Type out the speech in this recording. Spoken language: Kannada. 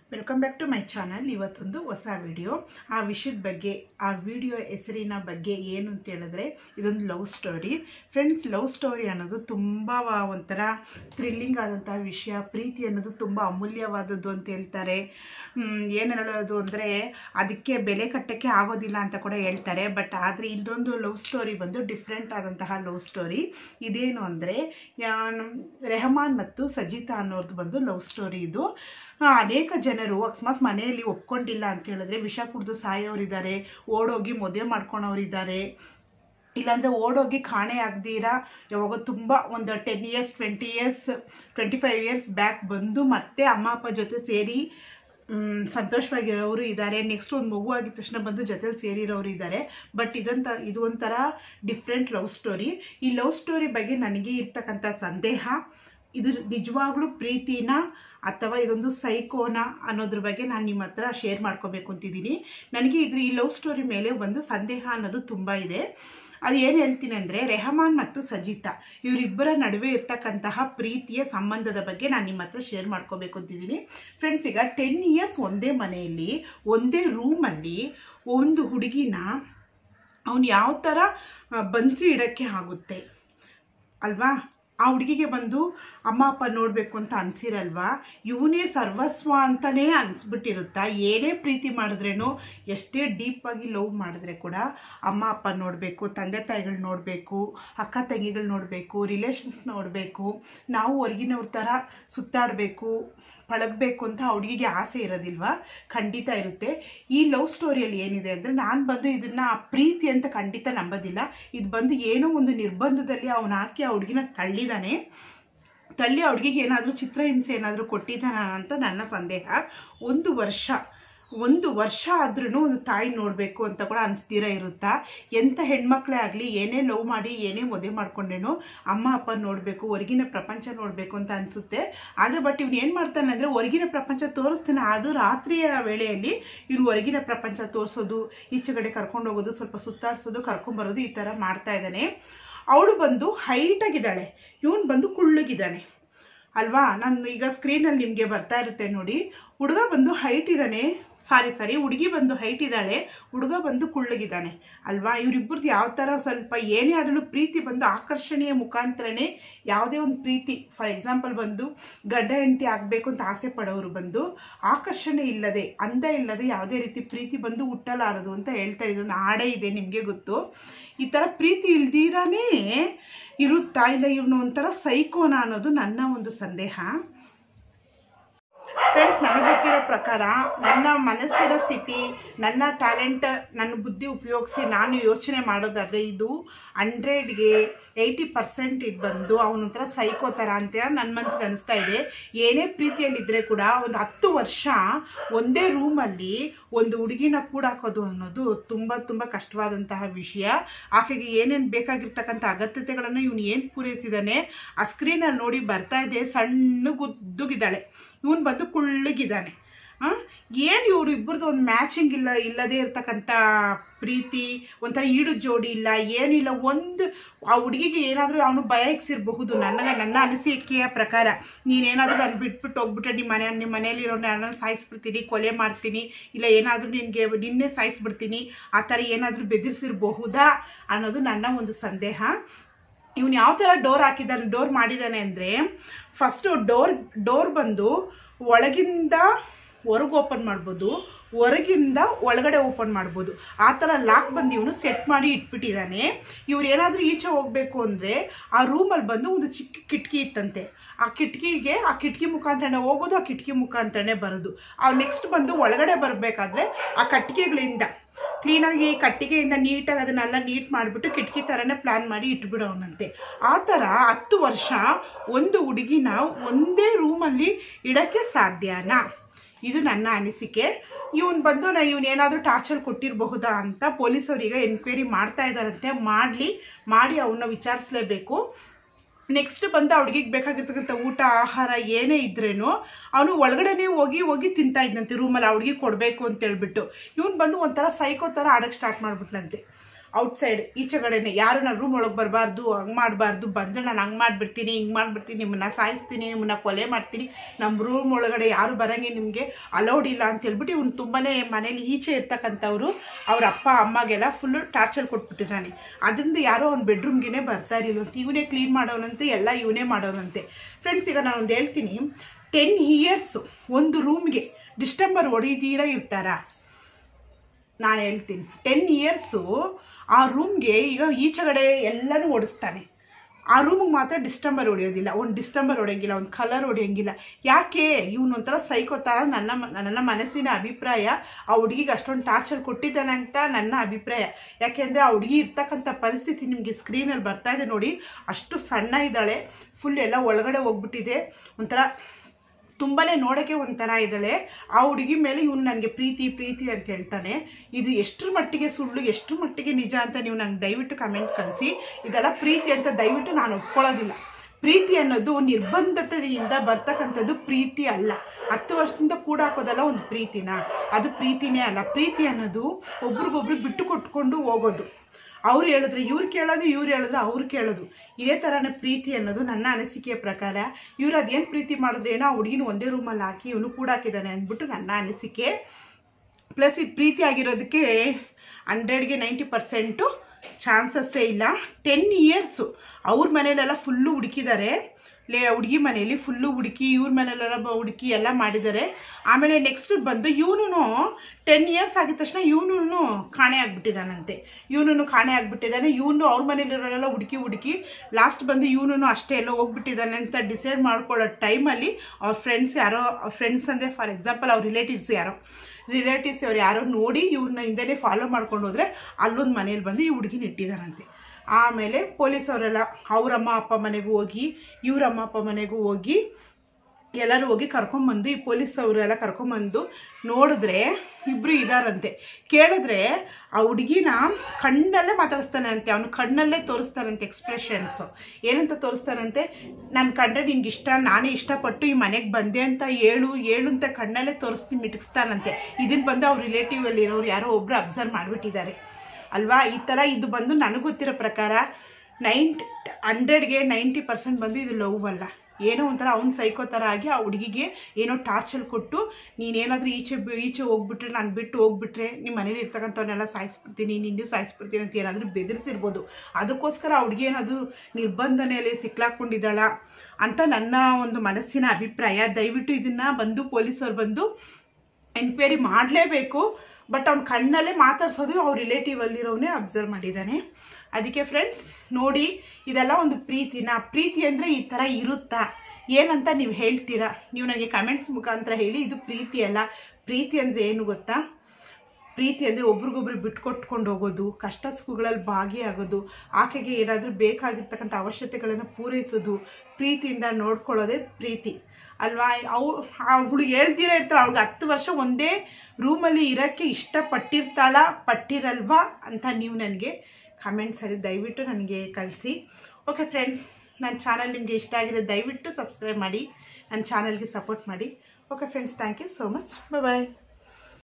welcome back to my channel ಇವತ್ತೊಂದು ಹೊಸ ವಿಡಿಯೋ ಆ ವಿಷಯದ ಬಗ್ಗೆ ಆ ವಿಡಿಯೋ ಹೆಸರಿನ ಬಗ್ಗೆ ಏನು ಅಂತ ಹೇಳಿದ್ರೆ ಇದೊಂದು love story friends love story ಅನ್ನೋದು ತುಂಬ ಒಂಥರ ಥ್ರಿಲ್ಲಿಂಗ್ ಆದಂತಹ ವಿಷಯ ಪ್ರೀತಿ ಅನ್ನೋದು ತುಂಬ ಅಮೂಲ್ಯವಾದದ್ದು ಅಂತ ಹೇಳ್ತಾರೆ ಹ್ಮ್, ಏನು ಹೇಳೋದು ಅಂದರೆ ಅದಕ್ಕೆ ಬೆಲೆ ಕಟ್ಟಕ್ಕೆ ಆಗೋದಿಲ್ಲ ಅಂತ ಕೂಡ ಹೇಳ್ತಾರೆ ಬಟ್ ಆದರೆ ಇದೊಂದು ಲವ್ ಸ್ಟೋರಿ ಬಂದು ಡಿಫ್ರೆಂಟ್ ಆದಂತಹ ಲವ್ ಸ್ಟೋರಿ ಇದೇನು ಅಂದರೆ ರೆಹಮಾನ್ ಮತ್ತು ಸಜಿತಾ ಅನ್ನೋರ್ದು ಬಂದು ಲವ್ ಸ್ಟೋರಿ ಇದು ಆ, ಅನೇಕ ಜನರು ಅಕಸ್ಮಾತ್ ಮನೆಯಲ್ಲಿ ಒಪ್ಕೊಂಡಿಲ್ಲ ಅಂತ ಹೇಳಿದ್ರೆ ವಿಷ ಕುಡಿದು ಸಾಯೋರಿದ್ದಾರೆ ಓಡೋಗಿ ಮದುವೆ ಮಾಡ್ಕೊಳೋರಿದ್ದಾರೆ ಇಲ್ಲಾಂದರೆ ಓಡೋಗಿ ಕಾಣೆ ಆಗದಿರಾ ಯಾವಾಗ ತುಂಬ ಒಂದು ten years twenty years twenty five years back ಬಂದು ಮತ್ತೆ ಅಮ್ಮ ಅಪ್ಪ ಜೊತೆ ಸೇರಿ ಮ್, ಸಂತೋಷವಾಗಿರೋರು ಇದ್ದಾರೆ ನೆಕ್ಸ್ಟ್ ಒಂದು ಮಗು ಆಗಿದ ತಕ್ಷಣ ಬಂದು ಜೊತೆಲಿ ಸೇರಿರೋರು ಇದ್ದಾರೆ ಬಟ್ ಇದಂತ ಇದು ಒಂಥರ ಡಿಫ್ರೆಂಟ್ ಲವ್ ಸ್ಟೋರಿ ಈ ಲವ್ ಸ್ಟೋರಿ ಬಗ್ಗೆ ನನಗೆ ಇರ್ತಕ್ಕಂಥ ಸಂದೇಹ ಇದು ನಿಜವಾಗ್ಲೂ ಪ್ರೀತಿನ ಅಥವಾ ಇದೊಂದು ಸೈಕೋನ ಅನ್ನೋದ್ರ ಬಗ್ಗೆ ನಾನು ನಿಮ್ಮ ಹತ್ರ ಶೇರ್ ಮಾಡ್ಕೋಬೇಕು ಅಂತಿದ್ದೀನಿ ನನಗೆ ಇದ್ರ ಈ ಲವ್ ಸ್ಟೋರಿ ಮೇಲೆ ಒಂದು ಸಂದೇಹ ಅನ್ನೋದು ತುಂಬ ಇದೆ ಅದು ಏನು ಹೇಳ್ತೀನಿ ಅಂದರೆ ರೆಹಮಾನ್ ಮತ್ತು ಸಜಿತಾ ಇವರಿಬ್ಬರ ನಡುವೆ ಇರ್ತಕ್ಕಂತಹ ಪ್ರೀತಿಯ ಸಂಬಂಧದ ಬಗ್ಗೆ ನಾನು ನಿಮ್ಮ ಹತ್ರ ಶೇರ್ ಮಾಡ್ಕೋಬೇಕು ಅಂತಿದ್ದೀನಿ ಫ್ರೆಂಡ್ಸ್ ಈಗ ಟೆನ್ ಇಯರ್ಸ್ ಒಂದೇ ಮನೆಯಲ್ಲಿ ಒಂದೇ ರೂಮಲ್ಲಿ ಒಂದು ಹುಡುಗಿನ ಅವನು ಯಾವ ಥರ ಬನ್ಸಿ ಇಡೋಕ್ಕೆ ಆಗುತ್ತೆ ಅಲ್ವಾ ಆ ಹುಡುಗಿಗೆ ಬಂದು ಅಮ್ಮ ಅಪ್ಪ ನೋಡಬೇಕು ಅಂತ ಅನ್ಸಿರಲ್ವಾ ಇವನೇ ಸರ್ವಸ್ವ ಅಂತಲೇ ಅನ್ಸ್ಬಿಟ್ಟಿರುತ್ತಾ ಏನೇ ಪ್ರೀತಿ ಮಾಡಿದ್ರೇನು ಎಷ್ಟೇ ಡೀಪಾಗಿ ಲವ್ ಮಾಡಿದ್ರೆ ಕೂಡ ಅಮ್ಮ ಅಪ್ಪ ನೋಡಬೇಕು ತಂದೆ ತಾಯಿಗಳು ನೋಡಬೇಕು ಅಕ್ಕ ತಂಗಿಗಳು ನೋಡಬೇಕು ರಿಲೇಷನ್ಸ್ ನೋಡಬೇಕು ನಾವು ಹೊರಗಿನವ್ರ ಥರ ಸುತ್ತಾಡಬೇಕು ಪಳಗಬೇಕು ಅಂತ ಆ ಹುಡುಗಿಗೆ ಆಸೆ ಇರೋದಿಲ್ವಾ ಖಂಡಿತ ಇರುತ್ತೆ ಈ ಲವ್ ಸ್ಟೋರಿಯಲ್ಲಿ ಏನಿದೆ ಅಂದರೆ ನಾನು ಬಂದು ಇದನ್ನ ಪ್ರೀತಿ ಅಂತ ಖಂಡಿತ ನಂಬೋದಿಲ್ಲ ಇದು ಬಂದು ಏನೋ ಒಂದು ನಿರ್ಬಂಧದಲ್ಲಿ ಅವನು ಹಾಕಿ ಆ ಹುಡುಗಿನ ತಳ್ಳಿದಾನೆ ತಳ್ಳಿ ಆ ಹುಡುಗಿಗೆ ಏನಾದರೂ ಚಿತ್ರಹಿಂಸೆ ಏನಾದರೂ ಕೊಟ್ಟಿದ್ದಾನ ಅಂತ ನನ್ನ ಸಂದೇಹ ಒಂದು ವರ್ಷ ಒಂದು ವರ್ಷ ಆದ್ರೂ ಒಂದು ತಾಯಿ ನೋಡಬೇಕು ಅಂತ ಕೂಡ ಅನಿಸ್ತೀರ ಇರುತ್ತಾ ಎಂಥ ಹೆಣ್ಮಕ್ಳೇ ಆಗಲಿ ಏನೇ ಲವ್ ಮಾಡಿ ಏನೇ ಮದುವೆ ಮಾಡ್ಕೊಂಡೇನೋ ಅಮ್ಮ ಅಪ್ಪ ನೋಡಬೇಕು ಹೊರಗಿನ ಪ್ರಪಂಚ ನೋಡಬೇಕು ಅಂತ ಅನಿಸುತ್ತೆ ಆದರೆ ಬಟ್ ಇವ್ನು ಏನು ಮಾಡ್ತಾನೆ ಅಂದರೆ ಹೊರಗಿನ ಪ್ರಪಂಚ ತೋರಿಸ್ತಾನೆ ಅದು ರಾತ್ರಿಯ ವೇಳೆಯಲ್ಲಿ ಇವ್ನು ಹೊರಗಿನ ಪ್ರಪಂಚ ತೋರಿಸೋದು ಈಚೆ ಕಡೆ ಕರ್ಕೊಂಡು ಹೋಗೋದು ಸ್ವಲ್ಪ ಸುತ್ತಾಡ್ಸೋದು ಕರ್ಕೊಂಬರೋದು ಈ ಥರ ಮಾಡ್ತಾ ಇದ್ದಾನೆ ಅವಳು ಬಂದು ಹೈಟಾಗಿದ್ದಾಳೆ ಇವನು ಬಂದು ಕುಳ್ಳಗಿದ್ದಾನೆ ಅಲ್ವಾ ನಾನು ಈಗ ಸ್ಕ್ರೀನಲ್ಲಿ ನಿಮಗೆ ಬರ್ತಾ ಇರುತ್ತೆ ನೋಡಿ ಹುಡುಗ ಬಂದು ಹೈಟ್ ಇದ್ದಾನೆ ಸಾರಿ ಸಾರಿ ಹುಡುಗಿ ಬಂದು ಹೈಟ್ ಇದ್ದಾಳೆ ಹುಡುಗ ಬಂದು ಕುಳ್ಳಗಿದ್ದಾನೆ ಅಲ್ವಾ ಇವರಿಬ್ಬರದ್ದು ಯಾವ ಥರ ಸ್ವಲ್ಪ ಏನೇ ಆದ್ರೂ ಪ್ರೀತಿ ಬಂದು ಆಕರ್ಷಣೆಯ ಮುಖಾಂತರನೇ ಯಾವುದೇ ಒಂದು ಪ್ರೀತಿ ಫಾರ್ ಎಕ್ಸಾಂಪಲ್ ಬಂದು ಗಂಡ ಹೆಂಡತಿ ಆಗಬೇಕು ಅಂತ ಆಸೆ ಪಡೋರು ಬಂದು ಆಕರ್ಷಣೆ ಇಲ್ಲದೆ ಅಂದ ಇಲ್ಲದೆ ಯಾವುದೇ ರೀತಿ ಪ್ರೀತಿ ಬಂದು ಹುಟ್ಟಲಾರದು ಅಂತ ಹೇಳ್ತಾ ಇದೊಂದು ಹಾಡೇ ಇದೆ ನಿಮಗೆ ಗೊತ್ತು ಈ ಥರ ಪ್ರೀತಿ ಇಲ್ದಿರಾನೇ ಇರುತ್ತಾ ಇಲ್ಲ ಇವನು ಒಂಥರ ಸೈಕೋನ ಅನ್ನೋದು ನನ್ನ ಒಂದು ಸಂದೇಹ ಫ್ರೆಂಡ್ಸ್ ನನಗೆ ಗೊತ್ತಿರೋ ಪ್ರಕಾರ ನನ್ನ ಮನಸ್ಸಿನ ಸ್ಥಿತಿ ನನ್ನ ಟ್ಯಾಲೆಂಟ್ ನನ್ನ ಬುದ್ಧಿ ಉಪಯೋಗಿಸಿ ನಾನು ಯೋಚನೆ ಮಾಡೋದಾದರೆ ಇದು ಹಂಡ್ರೆಡ್ಗೆ ಏಯ್ಟಿ ಪರ್ಸೆಂಟ್ ಇದು ಬಂದು ಅವನೊಂಥರ ಸೈಕೋ ಥರ ಅಂತ ನನ್ನ ಮನಸ್ಸಿಗೆ ಅನಿಸ್ತಾ ಇದೆ ಏನೇ ಪ್ರೀತಿಯಲ್ಲಿದ್ದರೆ ಕೂಡ ಒಂದು ಹತ್ತು ವರ್ಷ ಒಂದೇ ರೂಮಲ್ಲಿ ಒಂದು ಹುಡುಗಿನ ಕೂಡಾಕೋದು ಅನ್ನೋದು ತುಂಬ ತುಂಬ ಕಷ್ಟವಾದಂತಹ ವಿಷಯ ಆಕೆಗೆ ಏನೇನು ಬೇಕಾಗಿರ್ತಕ್ಕಂಥ ಅಗತ್ಯತೆಗಳನ್ನು ಇವನು ಏನು ಪೂರೈಸಿದಾನೆ ಆ ಸ್ಕ್ರೀನಲ್ಲಿ ನೋಡಿ ಬರ್ತಾ ಇದೆ ಸಣ್ಣ ಗುದ್ದುಗಿದ್ದಾಳೆ ಇವನು ಬಂದು ಕುಳ್ಳಗಿದ್ದಾನೆ ಏನು ಇವರು ಇಬ್ಬರದ್ದು ಒಂದು ಮ್ಯಾಚಿಂಗ್ ಇಲ್ಲ ಇಲ್ಲದೆ ಇರ್ತಕ್ಕಂಥ ಪ್ರೀತಿ ಒಂಥರ ಈಡು ಜೋಡಿ ಇಲ್ಲ ಏನಿಲ್ಲ ಒಂದು ಆ ಹುಡುಗಿಗೆ ಏನಾದರೂ ಅವನು ಭಯ ಇಕ್ಸಿರಬಹುದು ನನಗೆ ನನ್ನ ಅನಿಸಿಕೆಯ ಪ್ರಕಾರ ನೀನೇನಾದರೂ ನಾನು ಬಿಟ್ಬಿಟ್ಟು ಹೋಗ್ಬಿಟ್ರೆ ನಿಮ್ಮ ಮನೆ ನಿಮ್ಮ ಮನೇಲಿರೋ ನಾನು ಸಾಯಿಸ್ಬಿಡ್ತೀನಿ ಕೊಲೆ ಮಾಡ್ತೀನಿ ಇಲ್ಲ ಏನಾದರೂ ನಿನಗೆ ನಿನ್ನೆ ಸಾಯಿಸ್ಬಿಡ್ತೀನಿ ಆ ಥರ ಏನಾದರೂ ಬೆದರಿಸಿರಬಹುದಾ ಅನ್ನೋದು ನನ್ನ ಒಂದು ಸಂದೇಹ ಇವನು ಯಾವ ಥರ ಡೋರ್ ಹಾಕಿದ್ದಾನೆ ಡೋರ್ ಮಾಡಿದ್ದಾನೆ ಅಂದರೆ ಫಸ್ಟು ಡೋರ್ ಡೋರ್ ಬಂದು ಒಳಗಿಂದ ಹೊರಗೆ ಓಪನ್ ಮಾಡ್ಬೋದು ಹೊರಗಿಂದ ಒಳಗಡೆ ಓಪನ್ ಮಾಡ್ಬೋದು ಆ ಥರ ಲಾಕ್ ಬಂದು ಇವನು ಸೆಟ್ ಮಾಡಿ ಇಟ್ಬಿಟ್ಟಿದ್ದಾನೆ ಇವ್ರು ಏನಾದರೂ ಈಚೆ ಹೋಗಬೇಕು ಅಂದರೆ ಆ ರೂಮಲ್ಲಿ ಬಂದು ಒಂದು ಚಿಕ್ಕ ಕಿಟಕಿ ಇತ್ತಂತೆ ಆ ಕಿಟಕಿಗೆ ಆ ಕಿಟಕಿ ಮುಖಾಂತರನೇ ಹೋಗೋದು ಆ ಕಿಟಕಿ ಮುಖಾಂತರನೇ ಬರೋದು ಆ ನೆಕ್ಸ್ಟ್ ಬಂದು ಒಳಗಡೆ ಬರಬೇಕಾದ್ರೆ ಆ ಕಟ್ಟಿಗೆಗಳಿಂದ ಕ್ಲೀನಾಗಿ ಕಟ್ಟಿಗೆಯಿಂದ ನೀಟಾಗಿ ಅದನ್ನೆಲ್ಲ ನೀಟ್ ಮಾಡಿಬಿಟ್ಟು ಕಿಟಕಿ ಥರನೇ ಪ್ಲ್ಯಾನ್ ಮಾಡಿ ಇಟ್ಬಿಡೋನಂತೆ ಆ ಥರ ಹತ್ತು ವರ್ಷ ಒಂದು ಹುಡುಗಿನ ಒಂದೇ ರೂಮಲ್ಲಿ ಇಡೋಕ್ಕೆ ಸಾಧ್ಯನಾ ಇದು ನನ್ನ ಅನಿಸಿಕೆ ಇವನು ಬಂದು ನಾ ಇವನು ಏನಾದರೂ ಟಾರ್ಚರ್ ಕೊಟ್ಟಿರಬಹುದಾ ಅಂತ ಪೊಲೀಸರು ಈಗ ಎನ್ಕ್ವೈರಿ ಮಾಡ್ತಾ ಇದ್ದಾರಂತೆ ಮಾಡಲಿ ಮಾಡಿ ಅವನ್ನ ವಿಚಾರಿಸಲೇಬೇಕು ನೆಕ್ಸ್ಟ್ ಬಂದು ಆ ಹುಡುಗಿಗೆ ಬೇಕಾಗಿರ್ತಕ್ಕಂಥ ಊಟ ಆಹಾರ ಏನೇ ಇದ್ರೇನು ಅವನು ಒಳಗಡೆನೆ ಹೋಗಿ ಹೋಗಿ ತಿಂತಾ ಇದ್ನಂತೆ ರೂಮಲ್ಲಿ ಆ ಹುಡುಗಿ ಕೊಡಬೇಕು ಅಂತ ಹೇಳ್ಬಿಟ್ಟು ಇವನು ಬಂದು ಒಂಥರ ಸೈಕೋ ಥರ ಆಡೋಕ್ಕೆ ಸ್ಟಾರ್ಟ್ ಮಾಡ್ಬಿಟ್ನಂತೆ ಔಟ್ಸೈಡ್ ಈಚೆಗಡೆನೆ ಯಾರು ನಾನು ರೂಮ್ ಒಳಗೆ ಬರಬಾರ್ದು ಹಂಗೆ ಮಾಡಬಾರ್ದು ಬಂದರೆ ನಾನು ಹಂಗೆ ಮಾಡಿಬಿಡ್ತೀನಿ ಹಿಂಗೆ ಮಾಡಿಬಿಡ್ತೀನಿ ನಿಮ್ಮನ್ನ ಸಾಯಿಸ್ತೀನಿ ನಿಮ್ಮನ್ನ ಕೊಲೆ ಮಾಡ್ತೀನಿ ನಮ್ಮ ರೂಮ್ ಒಳಗಡೆ ಯಾರು ಬರಂಗೆ ನಿಮಗೆ ಅಲೌಡ್ ಇಲ್ಲ ಅಂತ ಹೇಳ್ಬಿಟ್ಟು ಇವ್ನು ತುಂಬಾ ಮನೇಲಿ ಈಚೆ ಇರ್ತಕ್ಕಂಥವ್ರು ಅವ್ರ ಅಪ್ಪ ಅಮ್ಮಗೆಲ್ಲ ಫುಲ್ಲು ಟಾರ್ಚರ್ ಕೊಟ್ಬಿಟ್ಟಿದ್ದಾನೆ ಅದರಿಂದ ಯಾರೋ ಒಂದು ಬೆಡ್ರೂಮ್ಗೆ ಬರ್ತಾ ಇರಲಿಲ್ಲ ಇವನೇ ಕ್ಲೀನ್ ಮಾಡೋನಂತೆ ಎಲ್ಲ ಇವನೇ ಮಾಡೋನಂತೆ ಫ್ರೆಂಡ್ಸ್ ಈಗ ನಾನು ಒಂದು ಹೇಳ್ತೀನಿ ಟೆನ್ ಇಯರ್ಸು ಒಂದು ರೂಮ್ಗೆ ಡಿಸ್ಟಂಬರ್ ಹೊಡಿತೀರ ಇರ್ತಾರಾ ನಾನು ಹೇಳ್ತೀನಿ ಟೆನ್ ಇಯರ್ಸು ಆ ರೂಮ್ಗೆ ಈಗ ಈಚೆಗಡೆ ಎಲ್ಲನೂ ಓಡಿಸ್ತಾನೆ ಆ ರೂಮಿಗೆ ಮಾತ್ರ ಡಿಸ್ಟಂಬರ್ ಹೊಡೆಯೋದಿಲ್ಲ ಒಂದು ಡಿಸ್ಟಂಬರ್ ಹೊಡೆಯಂಗಿಲ್ಲ ಒಂದು ಕಲರ್ ಹೊಡೆಯಂಗಿಲ್ಲ ಯಾಕೆ ಇವನು ಒಂಥರ ಸೈಕೋತಾರ ನನ್ನ ಮ- ನನ್ನ ಮನಸ್ಸಿನ ಅಭಿಪ್ರಾಯ ಆ ಹುಡುಗಿಗೆ ಅಷ್ಟೊಂದು ಟಾರ್ಚರ್ ಕೊಟ್ಟಿದ್ದಾನೆ ಅಂತ ನನ್ನ ಅಭಿಪ್ರಾಯ ಯಾಕೆಂದರೆ ಆ ಹುಡುಗಿ ಇರ್ತಕ್ಕಂಥ ಪರಿಸ್ಥಿತಿ ನಿಮಗೆ ಸ್ಕ್ರೀನಲ್ಲಿ ಬರ್ತಾ ಇದೆ ನೋಡಿ ಅಷ್ಟು ಸಣ್ಣ ಇದ್ದಾಳೆ ಫುಲ್ ಎಲ್ಲ ಒಳಗಡೆ ಹೋಗ್ಬಿಟ್ಟಿದೆ ಒಂಥರ ತುಂಬಾ ನೋಡೋಕ್ಕೆ ಒಂಥರ ಇದ್ದಾಳೆ ಆ ಹುಡುಗಿ ಮೇಲೆ ಇವನು ನನಗೆ ಪ್ರೀತಿ ಪ್ರೀತಿ ಅಂತ ಹೇಳ್ತಾನೆ ಇದು ಎಷ್ಟರ ಮಟ್ಟಿಗೆ ಸುಳ್ಳು ಎಷ್ಟರ ಮಟ್ಟಿಗೆ ನಿಜ ಅಂತ ನೀವು ನಂಗೆ ದಯವಿಟ್ಟು ಕಮೆಂಟ್ ಕಳಿಸಿ ಇದೆಲ್ಲ ಪ್ರೀತಿ ಅಂತ ದಯವಿಟ್ಟು ನಾನು ಒಪ್ಕೊಳ್ಳೋದಿಲ್ಲ ಪ್ರೀತಿ ಅನ್ನೋದು ನಿರ್ಬಂಧತೆಯಿಂದ ಬರ್ತಕ್ಕಂಥದ್ದು ಪ್ರೀತಿ ಅಲ್ಲ ಹತ್ತು ವರ್ಷದಿಂದ ಕೂಡ ಹಾಕೋದಲ್ಲ ಒಂದು ಪ್ರೀತಿನ ಅದು ಪ್ರೀತಿನೇ ಅಲ್ಲ ಪ್ರೀತಿ ಅನ್ನೋದು ಒಬ್ರಿಗೊಬ್ರು ಬಿಟ್ಟು ಕೊಟ್ಕೊಂಡು ಹೋಗೋದು ಅವ್ರು ಹೇಳಿದ್ರೆ ಇವ್ರು ಕೇಳೋದು ಇವ್ರು ಹೇಳಿದ್ರೆ ಅವ್ರು ಕೇಳೋದು ಇದೇ ಥರನೇ ಪ್ರೀತಿ ಅನ್ನೋದು ನನ್ನ ಅನಿಸಿಕೆಯ ಪ್ರಕಾರ ಇವ್ರು ಅದೇನು ಪ್ರೀತಿ ಮಾಡಿದ್ರೆ ಏನೋ ಆ ಹುಡುಗಿನ ಒಂದೇ ರೂಮಲ್ಲಿ ಹಾಕಿ ಇವನು ಕೂಡ ಹಾಕಿದ್ದಾನೆ ಅಂದ್ಬಿಟ್ಟು ನನ್ನ ಅನಿಸಿಕೆ ಪ್ಲಸ್ ಇದು ಪ್ರೀತಿ ಆಗಿರೋದಕ್ಕೆ ಹಂಡ್ರೆಡ್ಗೆ ನೈಂಟಿ ಪರ್ಸೆಂಟು ಚಾನ್ಸಸ್ಸೇ ಇಲ್ಲ ಟೆನ್ ಇಯರ್ಸು ಅವ್ರ ಮನೇಲೆಲ್ಲ ಫುಲ್ಲು ಹುಡುಕಿದ್ದಾರೆ ಲೇ ಹುಡುಗಿ ಮನೆಯಲ್ಲಿ ಫುಲ್ಲು ಹುಡುಕಿ ಇವ್ರ ಮನೇಲೆಲ್ಲ ಬ ಹುಡುಕಿ ಎಲ್ಲ ಮಾಡಿದ್ದಾರೆ ಆಮೇಲೆ ನೆಕ್ಸ್ಟ್ ಬಂದು ಇವನು ಟೆನ್ ಇಯರ್ಸ್ ಆಗಿದ ತಕ್ಷಣ ಇವನು ಕಾಣೆ ಆಗಿಬಿಟ್ಟಿದ್ದಾನಂತೆ ಇವನು ಕಾಣೆ ಆಗಿಬಿಟ್ಟಿದ್ದಾನೆ ಇವನು ಅವ್ರ ಮನೇಲಿರೋರೆಲ್ಲ ಹುಡುಕಿ ಹುಡುಕಿ ಲಾಸ್ಟ್ ಬಂದು ಇವನು ಅಷ್ಟೇ ಎಲ್ಲ ಹೋಗ್ಬಿಟ್ಟಿದ್ದಾನೆ ಅಂತ ಡಿಸೈಡ್ ಮಾಡ್ಕೊಳ್ಳೋ ಟೈಮಲ್ಲಿ ಅವ್ರ ಫ್ರೆಂಡ್ಸ್ ಯಾರೋ ಫ್ರೆಂಡ್ಸ್ ಅಂದರೆ ಫಾರ್ ಎಕ್ಸಾಂಪಲ್ ಅವ್ರ ರಿಲೇಟಿವ್ಸ್ ಯಾರೋ ರಿಲೇಟಿವ್ಸ್ ಅವ್ರು ಯಾರೋ ನೋಡಿ ಇವ್ರನ್ನ ಹಿಂದೆನೇ ಫಾಲೋ ಮಾಡ್ಕೊಂಡು ಹೋದ್ರೆ ಅಲ್ಲೊಂದು ಮನೇಲಿ ಬಂದು ಈ ಹುಡುಗಿನ ಇಟ್ಟಿದ್ದಾರಂತೆ ಆಮೇಲೆ ಪೊಲೀಸ್ ಅವರೆಲ್ಲ ಅವ್ರಮ್ಮ ಅಪ್ಪ ಮನೆಗೂ ಹೋಗಿ ಇವ್ರಮ್ಮ ಅಪ್ಪ ಮನೆಗೂ ಹೋಗಿ ಎಲ್ಲರೂ ಹೋಗಿ ಕರ್ಕೊಂಬಂದು ಈ ಪೊಲೀಸ್ ಅವರೆಲ್ಲ ಕರ್ಕೊಂಬಂದು ನೋಡಿದ್ರೆ ಇಬ್ಬರು ಇದಾರಂತೆ ಕೇಳಿದ್ರೆ ಆ ಹುಡುಗಿನ ಕಣ್ಣಲ್ಲೇ ಮಾತಾಡಿಸ್ತಾನೆ ಅಂತೆ ಅವನು ಕಣ್ಣಲ್ಲೇ ತೋರಿಸ್ತಾನಂತೆ ಎಕ್ಸ್ಪ್ರೆಷನ್ಸು ಏನಂತ ತೋರಿಸ್ತಾನಂತೆ ನಾನು ಕಂಡ್ರೆ ನಿನ್ಗೆ ಇಷ್ಟ ನಾನೇ ಇಷ್ಟಪಟ್ಟು ಈ ಮನೆಗೆ ಬಂದೆ ಅಂತ ಹೇಳು ಹೇಳು ಅಂತ ಕಣ್ಣಲ್ಲೇ ತೋರಿಸ್ತೀನಿ ಮಿಟಕ್ಸ್ತಾನಂತೆ ಇದನ್ನು ಬಂದು ಅವ್ರ ರಿಲೇಟಿವ್ ಅಲ್ಲಿ ಇರೋರು ಯಾರೋ ಒಬ್ರು ಅಬ್ಸರ್ವ್ ಮಾಡಿಬಿಟ್ಟಿದ್ದಾರೆ ಅಲ್ವಾ ಈ ಥರ ಇದು ಬಂದು ನನಗೆ ಗೊತ್ತಿರೋ ಪ್ರಕಾರ ನೈಂಟ್ ಹಂಡ್ರೆಡ್ಗೆ ನೈಂಟಿ ಪರ್ಸೆಂಟ್ ಬಂದು ಇದು ಲವ್ ಅಲ್ಲ ಏನೋ ಒಂಥರ ಅವ್ನು ಸೈಕೋ ಥರ ಆಗಿ ಆ ಹುಡುಗಿಗೆ ಏನೋ ಟಾರ್ಚರ್ ಕೊಟ್ಟು ನೀನೇನಾದರೂ ಈಚೆ ಬಿ- ಈಚೆ ಹೋಗ್ಬಿಟ್ರೆ ನಾನು ಬಿಟ್ಟು ಹೋಗ್ಬಿಟ್ರೆ ನಿಮ್ಮ ಮನೇಲಿ ಇರ್ತಕ್ಕಂಥವ್ರನ್ನೆಲ್ಲ ಸಾಯಿಸ್ಬಿಡ್ತೀನಿ ನಿಂದು ಸಾಯಿಸ್ಬಿಡ್ತೀನಿ ಅಂತ ಏನಾದರೂ ಬೆದರಿಸಿರ್ಬೋದು ಅದಕ್ಕೋಸ್ಕರ ಆ ಹುಡುಗಿ ಏನಾದರೂ ನಿರ್ಬಂಧನೆಯಲ್ಲಿ ಸಿಕ್ಲಾಕೊಂಡಿದ್ದಾಳ ಅಂತ ನನ್ನ ಒಂದು ಮನಸ್ಸಿನ ಅಭಿಪ್ರಾಯ ದಯವಿಟ್ಟು ಇದನ್ನು ಬಂದು ಪೊಲೀಸರು ಬಂದು ಎನ್ಕ್ವೈರಿ ಮಾಡಲೇಬೇಕು ಬಟ್ ಅವ್ನ ಕಣ್ಣಲ್ಲೇ ಮಾತಾಡ್ಸೋದು ಅವ್ರ ರಿಲೇಟಿವ್ ಅಲ್ಲಿರೋನೇ ಅಬ್ಸರ್ವ್ ಮಾಡಿದ್ದಾನೆ ಅದಕ್ಕೆ ಫ್ರೆಂಡ್ಸ್ ನೋಡಿ ಇದೆಲ್ಲ ಒಂದು ಪ್ರೀತಿನ ಪ್ರೀತಿ ಅಂದರೆ ಈ ಥರ ಇರುತ್ತಾ ಏನಂತ ನೀವು ಹೇಳ್ತೀರಾ ನೀವು ನನಗೆ ಕಮೆಂಟ್ಸ್ ಮುಖಾಂತರ ಹೇಳಿ ಇದು ಪ್ರೀತಿ ಅಲ್ಲ ಪ್ರೀತಿ ಅಂದರೆ ಏನು ಗೊತ್ತಾ ಪ್ರೀತಿ ಅಂದರೆ ಒಬ್ರಿಗೊಬ್ರು ಬಿಟ್ಕೊಟ್ಕೊಂಡು ಹೋಗೋದು ಕಷ್ಟ ಸುಖಗಳಲ್ಲಿ ಭಾಗಿಯಾಗೋದು ಆಕೆಗೆ ಏನಾದರೂ ಬೇಕಾಗಿರ್ತಕ್ಕಂಥ ಅವಶ್ಯಕತೆಗಳನ್ನು ಪೂರೈಸೋದು ಪ್ರೀತಿಯಿಂದ ನೋಡ್ಕೊಳ್ಳೋದೇ ಪ್ರೀತಿ ಅಲ್ವಾ ಅವು ಅವಳು ಹೇಳ್ದಿರ ಇರ್ತಾಳೆ ಅವಳಿಗೆ ಹತ್ತು ವರ್ಷ ಒಂದೇ ರೂಮಲ್ಲಿ ಇರೋಕ್ಕೆ ಇಷ್ಟಪಟ್ಟಿರ್ತಾಳ ಪಟ್ಟಿರಲ್ವಾ ಅಂತ ನೀವು ನನಗೆ ಕಮೆಂಟ್ಸಲ್ಲಿ ದಯವಿಟ್ಟು ನನಗೆ ಕಳಿಸಿ ಓಕೆ ಫ್ರೆಂಡ್ಸ್ ನನ್ನ ಚಾನಲ್ ನಿಮಗೆ ಇಷ್ಟ ಆಗಿದೆ ದಯವಿಟ್ಟು ಸಬ್ಸ್ಕ್ರೈಬ್ ಮಾಡಿ ನನ್ನ ಚಾನಲ್ಗೆ ಸಪೋರ್ಟ್ ಮಾಡಿ okay friends thank you so much bye